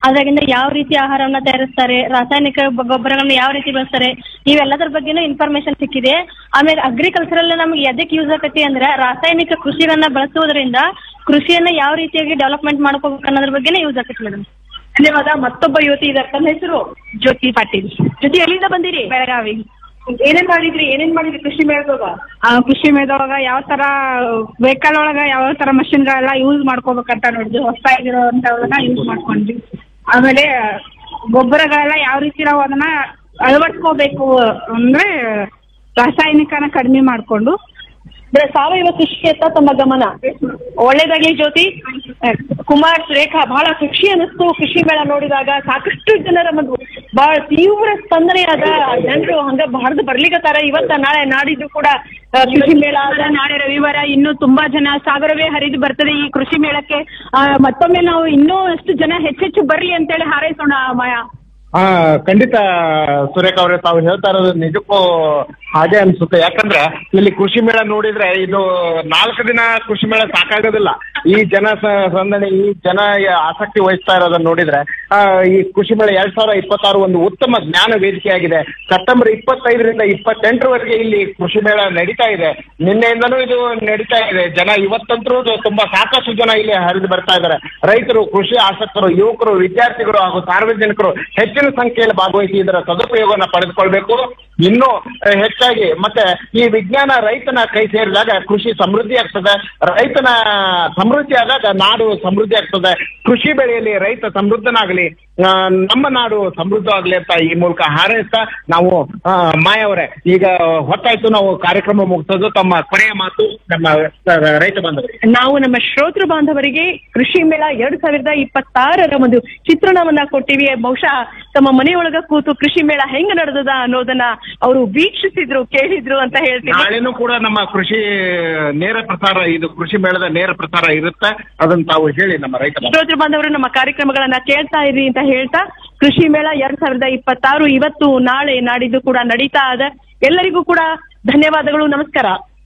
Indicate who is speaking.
Speaker 1: ಅದ್ರಾಗಿಂದ ಯಾವ ರೀತಿ ಆಹಾರವನ್ನ ತಯಾರಿಸ್ತಾರೆ ರಾಸಾಯನಿಕ ಬ- ಗೊಬ್ಬರಗಳನ್ನ ಯಾವ ರೀತಿ ಬಳಸ್ತಾರೆ ಇವೆಲ್ಲದ್ರ ಬಗ್ಗೆನೂ ಇನ್ಫಾರ್ಮೇಶನ್ ಸಿಕ್ಕಿದೆ ಆಮೇಲೆ ಅಗ್ರಿಕಲ್ಚರಲ್ ನಮ್ಗೆ ಎದಕ್ಕೆ ಯೂಸ್ ಆಗತ್ತೆ ಅಂದ್ರೆ ರಾಸಾಯನಿಕ ಕೃಷಿಗಳನ್ನ ಬಳಸುವುದರಿಂದ ಕೃಷಿಯನ್ನ ಯಾವ ರೀತಿಯಾಗಿ ಡೆವಲಪ್ಮೆಂಟ್ ಮಾಡ್ಕೋಬೇಕು ಅನ್ನೋದ್ರ ಬಗ್ಗೆನೇ ಯೂಸ್ ಆಗತ್ತೆ ಮೇಡಮ್
Speaker 2: ಧನ್ಯವಾದ ಮತ್ತೊಬ್ಬ ಯುವತಿ ಇದ್ದಾರೆ ತಮ್ಮ ಹೆಸರು
Speaker 1: ಜ್ಯೋತಿ ಪಾಟೀಲ್
Speaker 2: ಜೊತೆ ಎಲ್ಲಿಂದ ಬಂದಿರಿ
Speaker 1: ಬೆಳಗಾವಿ
Speaker 2: ಏನೇನ್ ಮಾಡಿದ್ರಿ ಏನೇನ್ ಮಾಡಿದ್ರಿ ಕೃಷಿ ಮೇಳದಾಗ
Speaker 1: ಆ, ಕೃಷಿ ಮೇಳದೊಳಗ ಯಾವ ತರ ವೆಹಿಕಲ್ ಒಳಗ ಯಾವ ತರ ಮಷಿನ್ಗಳೆಲ್ಲ ಯೂಸ್ ಮಾಡ್ಕೋಬೇಕಂತ ನೋಡಿದ್ವಿ ಹೊಸದಾಗಿರೋಂಥವನ್ನ ಯೂಸ್ ಮಾಡ್ಕೊಂಡ್ವಿ ಆಮೇಲೆ ಗೊಬ್ಬರಗಳೆಲ್ಲ ಯಾವ ರೀತಿ ನಾವು ಅದನ್ನ ಅಳವಡಿಸ್ಕೋಬೇಕು ಅಂದ್ರೆ ರಾಸಾಯನಿಕನ ಕಡಿಮೆ ಮಾಡ್ಕೊಂಡು
Speaker 2: ಅಂದ್ರೆ ಸಾವಯವ ಕೃಷಿಗೆ ಅಂತ ತಮ್ಮ ಗಮನ ಒಳ್ಳೇದಾಗ್ಲಿ ಜ್ಯೋತಿ ಕುಮಾರ್ ರೇಖಾ ಬಹಳ ಖುಷಿ ಅನಿಸ್ತು ಕೃಷಿ ಮೇಳ ನೋಡಿದಾಗ ಸಾಕಷ್ಟು ಜನರ ಒಂದು ಬಹಳ ತೀವ್ರ ಸ್ಪಂದನೆಯಾದ ಜನರು ಹಂಗ ಹರಿದು ಬರ್ಲಿಕತ್ತಾರ ಇವತ್ತ ನಾಳೆ ನಾಡಿದ್ದು ಕೂಡ ಆ, ಕೃಷಿ ಮೇಳ ಅದ
Speaker 1: ನಾಳೆ ರವಿವಾರ ಇನ್ನೂ ತುಂಬಾ ಜನ ಸಾಗರವೇ ಹರಿದು ಬರ್ತದೆ ಈ ಕೃಷಿ ಮೇಳಕ್ಕೆ ಆ, ಮತ್ತೊಮ್ಮೆ ನಾವು ಇನ್ನೂ ಅಷ್ಟು ಜನ ಹೆಚ್ಚೆಚ್ಚು ಬರ್ಲಿ ಅಂತೇಳಿ ಹಾರೈಸೋಣ ಮಾಯಾ
Speaker 3: ಹಾ ಖಂಡಿತ ಸುರೇಖ ಅವರೇ ತಾವು ಹೇಳ್ತಾ ಇರೋದು ನಿಜಕ್ಕೂ ಹಾಗೆ ಅನ್ಸುತ್ತೆ ಯಾಕಂದ್ರೆ ಇಲ್ಲಿ ಕೃಷಿ ಮೇಳ ನೋಡಿದ್ರೆ ಇದು ನಾಲ್ಕು ದಿನ ಕೃಷಿ ಮೇಳ ಸಾಕಾಗೋದಿಲ್ಲ ಈ ಜನ ಸ- ಸಂದಣಿ ಈ ಜನ ಆಸಕ್ತಿ ವಹಿಸ್ತಾ ಇರೋದನ್ನ ನೋಡಿದ್ರೆ ಆ, ಈ ಕೃಷಿ ಮೇಳ ಎರಡ್ ಸಾವಿರ ಇಪ್ಪತ್ತಾರು ಒಂದು ಉತ್ತಮ ಜ್ಞಾನ ವೇದಿಕೆಯಾಗಿದೆ ಸೆಪ್ಟೆಂಬರ್ ಇಪ್ಪತ್ತೈದರಿಂದ ಇಪ್ಪತ್ತೆಂಟರವರೆಗೆ ಇಲ್ಲಿ ಕೃಷಿ ಮೇಳ ನಡೀತಾ ಇದೆ ನಿನ್ನೆಯಿಂದನೂ ಇದು ನಡೀತಾ ಇದೆ ಜನ ಇವತ್ತಂತರೂ ತುಂಬಾ ಸಾಕಷ್ಟು ಜನ ಇಲ್ಲಿ ಹರಿದು ಬರ್ತಾ ಇದ್ದಾರೆ ರೈತರು ಕೃಷಿ ಆಸಕ್ತರು ಯುವಕರು ವಿದ್ಯಾರ್ಥಿಗಳು ಹಾಗೂ ಸಾರ್ವಜನಿಕರು ಹೆಚ್ಚಿನ ಸಂಖ್ಯೆಯಲ್ಲಿ ಭಾಗವಹಿಸಿ ಇದರ ಸದುಪಯೋಗವನ್ನು ಪಡೆದುಕೊಳ್ಬೇಕು ಇನ್ನೂ ಆ, ಹೆಚ್ಚಾಗಿ ಮತ್ತೆ ಈ ವಿಜ್ಞಾನ ರೈತನ ಕೈ ಸೇರಿದಾಗ ಕೃಷಿ ಸಮೃದ್ಧಿ ಆಗ್ತದೆ ರೈತನ ಸಮೃದ್ಧಿ ಆದಾಗ ನಾಡು ಸಮೃದ್ಧಿ ಆಗ್ತದೆ ಕೃಷಿ ಬೆಳೆಯಲ್ಲಿ ರೈತ ಸಮೃದ್ಧನಾಗಲಿ ಆ, ನಮ್ಮ ನಾಡು ಸಮೃದ್ಧ ಆಗಲಿ ಅಂತ ಈ ಮೂಲಕ ಹಾರೈಸ್ತಾ ನಾವು ಆ, ಮಾಯ ಅವರೇ ಈಗ ಹೊತ್ತಾಯ್ತು ನಾವು ಕಾರ್ಯಕ್ರಮ ಮುಗಿಸೋದು ತಮ್ಮ ಕೊನೆಯ ಮಾತು ನಮ್ಮ ಆ, ರೈತ ಬಂಧುಗಳಿಗೆ
Speaker 2: ನಾವು ನಮ್ಮ ಶ್ರೋತೃ ಬಾಂಧವರಿಗೆ ಕೃಷಿ ಮೇಳ ಎರಡ್ ಸಾವಿರದ ಇಪ್ಪತ್ತಾರರ ಒಂದು ಚಿತ್ರಣವನ್ನ ಕೊಟ್ಟಿವಿ ಬಹುಶಃ ತಮ್ಮ ಮನೆಯೊಳಗ ಕೂತು ಕೃಷಿ ಮೇಳ ಹೆಂಗ್ ನಡೆದದ ಅನ್ನೋದನ್ನ ಅವರು ವೀಕ್ಷಿಸಿದ್ರು ಕೇಳಿದ್ರು ಅಂತ ಹೇಳ್ತೀನಿ
Speaker 3: ನಾಳೆನೂ ಕೂಡ ನಮ್ಮ ಕೃಷಿ ನೇರ ಪ್ರಸಾರ ಇದು ಕೃಷಿ ಮೇಳದ ನೇರ ಪ್ರಸಾರ ಇರುತ್ತೆ ಅದನ್ನ ತಾವು ಹೇಳಿ ನಮ್ಮ ರೈತ ಬಾಂಧವರು.
Speaker 2: ಶ್ರೋತೃ ಬಾಂಧವರು ನಮ್ಮ ಕಾರ್ಯಕ್ರಮಗಳನ್ನ ಕೇಳ್ತಾ ಇರಿ ಅಂತ ಹೇಳ್ತಾ ಕೃಷಿ ಮೇಳ ಎರಡ್ ಸಾವಿರದ ಇಪ್ಪತ್ತಾರು ಇವತ್ತು ನಾಳೆ ನಾಡಿದ್ದು ಕೂಡ ನಡೀತಾ ಇದೆ ಎಲ್ಲರಿಗೂ ಕೂಡ ಧನ್ಯವಾದಗಳು ನಮಸ್ಕಾರ